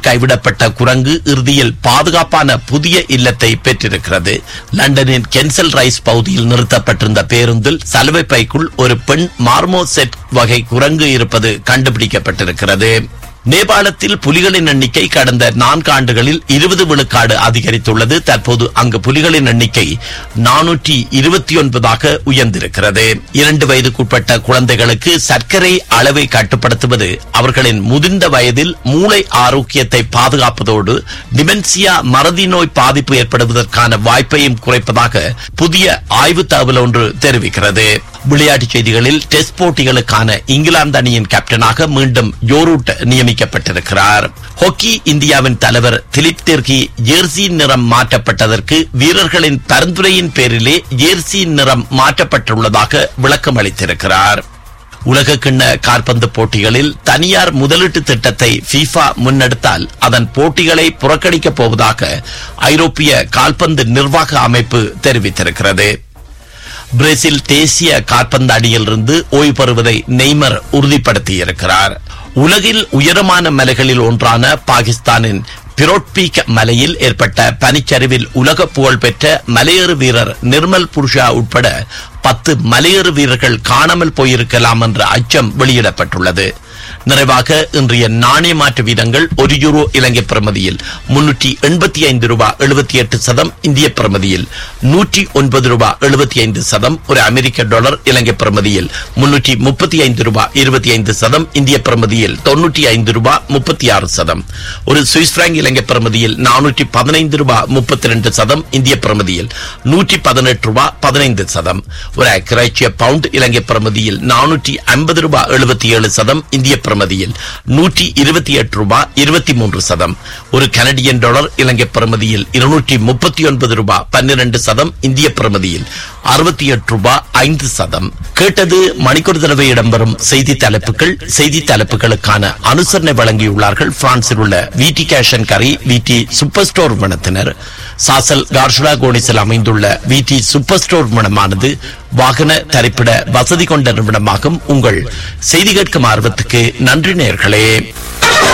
கைவிடப்பட்ட குரங்கு இறுதியில் பாதுகாப்பான புதிய இல்லத்தை பெற்றிருக்கிறது லண்டனின் கென்சல் ரைஸ் பகுதியில் நிறுத்தப்பட்டிருந்த பேருந்தில் சலவை பைக்குள் ஒரு பெண் மார்மோசெட் வகை குரங்கு இருப்பது கண்டுபிடிக்கப்பட்டிருக்கிறது நேபாளத்தில் புலிகளின் எண்ணிக்கை கடந்த நான்கு ஆண்டுகளில் இருபது விழுக்காடு அதிகரித்துள்ளது தற்போது அங்கு புலிகளின் எண்ணிக்கை நானூற்றி இருபத்தி ஒன்பதாக உயர்ந்திருக்கிறது இரண்டு வயதுக்குட்பட்ட குழந்தைகளுக்கு சர்க்கரை அளவை கட்டுப்படுத்துவது அவர்களின் முதிர்ந்த வயதில் மூளை ஆரோக்கியத்தை பாதுகாப்பதோடு டிமென்சியா மறதி நோய் பாதிப்பு ஏற்படுவதற்கான வாய்ப்பையும் குறைப்பதாக புதிய ஆய்வு தகவல் ஒன்று தெரிவிக்கிறது விளையாட்டுச் செய்திகளில் டெஸ்ட் போட்டிகளுக்கான இங்கிலாந்து அணியின் கேப்டனாக மீண்டும் யோரூட் நியமிக்கப்பட்டிருக்கிறார் ஹாக்கி இந்தியாவின் தலைவர் திலீப் திர்கி ஜேர்சி நிறம் மாற்றப்பட்டதற்கு வீரர்களின் பரிந்துரையின் பேரிலே ஜேர்சி நிறம் மாற்றப்பட்டுள்ளதாக விளக்கம் அளித்திருக்கிறார் உலக கிண்ண கால்பந்து போட்டிகளில் தனியார் முதலீட்டு திட்டத்தை FIFA முன்னெடுத்தால் அதன் போட்டிகளை புறக்கணிக்கப் போவதாக ஐரோப்பிய கால்பந்து நிர்வாக அமைப்பு தெரிவித்திருக்கிறது பிரேசில் தேசிய கால்பந்து அணியிலிருந்து ஓய்வு பெறுவதை நெய்மர் உறுதிப்படுத்தியிருக்கிறார் உலகில் உயரமான மலைகளில் ஒன்றான பாகிஸ்தானின் பிரோட்பீக் மலையில் ஏற்பட்ட பனிச்சரிவில் உலக புகழ் பெற்ற மலையேறு வீரர் நிர்மல் புருஷா உட்பட பத்து மலையேறு வீரர்கள் காணாமல் போயிருக்கலாம் என்ற அச்சம் வெளியிடப்பட்டுள்ளது நிறைவாக இன்றைய நாணய மாற்று வீதங்கள் ஒரு யூரோ இலங்கை பிரமதியில் முன்னூற்றி எண்பத்தி ஐந்து ரூபாய் எழுபத்தி எட்டு சதம் இந்திய பிரமதியில் நூற்றி ஒன்பது ரூபாய் எழுபத்தி ஐந்து சதம் ஒரு அமெரிக்க டாலர் இலங்கை பிரமதியில் முன்னூற்றி முப்பத்தி ஐந்து ரூபாய் இருபத்தி ஐந்து சதம் இந்திய பிரமதியில் தொன்னூற்றி ஐந்து ரூபாய் முப்பத்தி ஆறு சதம் ஒரு சுவிஸ் பிராங்க் இலங்கை பிரமதியில் நானூற்றி பதினைந்து ரூபாய் முப்பத்தி ரெண்டு சதம் இந்திய பிரமதியில் நூற்றி பதினெட்டு ரூபாய் பதினைந்து சதம் ஒரு அக்ராச்சிய பவுண்ட் இலங்கை பிரமதியில் நானூற்றி ஐம்பது ரூபாய் எழுபத்தி ஏழு சதம் இந்திய பிரமதியில் நூற்றி இருபத்தி எட்டு ரூபாய் இருபத்தி மூன்று சதம் ஒரு கனடியன் டாலர் இலங்கை பிரமதியில் இருநூற்றி முப்பத்தி ஒன்பது ரூபாய் பன்னிரண்டு சதம் இந்திய பிரமதியில் அறுபத்தி எட்டு ரூபாய் ஐந்து சதம் கேட்டது மணிக்கூர் தடவை இடம்பெறும் செய்தி தலைப்புகள் செய்தி தலைப்புகளுக்கான அனுசரணை வழங்கியுள்ளார்கள் பிரான்சில் உள்ள விடி கேஷன் கரி விடி சூப்பர் ஸ்டோர் நிறுவனத்தினர் சாசல் கார்ஷுலா கோனிஸில் அமைந்துள்ள விடி சூப்பர் ஸ்டோர் நிறுவனமானது வாகன தரிப்பிட வசதி கொண்ட நிறுவனமாகும் உங்கள் செய்தி கேட்கும் ஆர்வத்துக்கு நன்றி நேர்களே